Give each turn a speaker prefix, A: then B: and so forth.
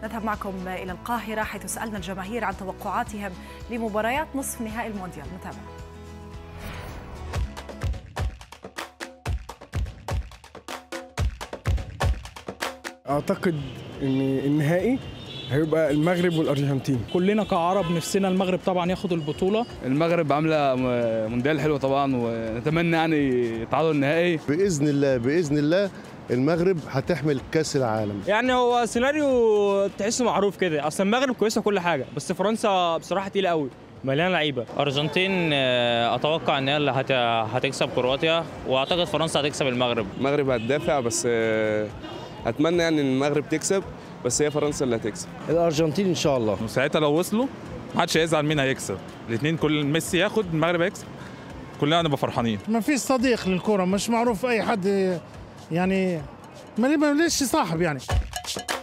A: نذهب معكم إلى القاهرة حيث سألنا الجماهير عن توقعاتهم لمباريات نصف نهائي المونديال نتابع
B: اعتقد ان النهائي هيبقى المغرب والارجنتين
C: كلنا كعرب نفسنا المغرب طبعا ياخد البطوله
D: المغرب عامله مونديال حلو طبعا ونتمنى يعني يتعادلوا النهائي
E: باذن الله باذن الله المغرب هتحمل كاس العالم
F: يعني هو سيناريو تحسه معروف كده اصل المغرب كويسه كل حاجه بس فرنسا بصراحه تقيله قوي مليانه لعيبه
G: ارجنتين آه، اتوقع ان هي اللي هت- هتكسب كرواتيا واعتقد فرنسا هتكسب المغرب
H: المغرب هتدافع بس آه، اتمنى يعني ان المغرب تكسب بس هي فرنسا اللي هتكسب
E: الارجنتين ان شاء الله
I: وساعتها لو وصلوا محدش هيزعل مين هيكسب الاثنين كل ميسي ياخد المغرب هيكسب كلنا نبقى فرحانين
J: ما فيش صديق للكرة مش معروف أي حد يعني ما ليش صاحب يعني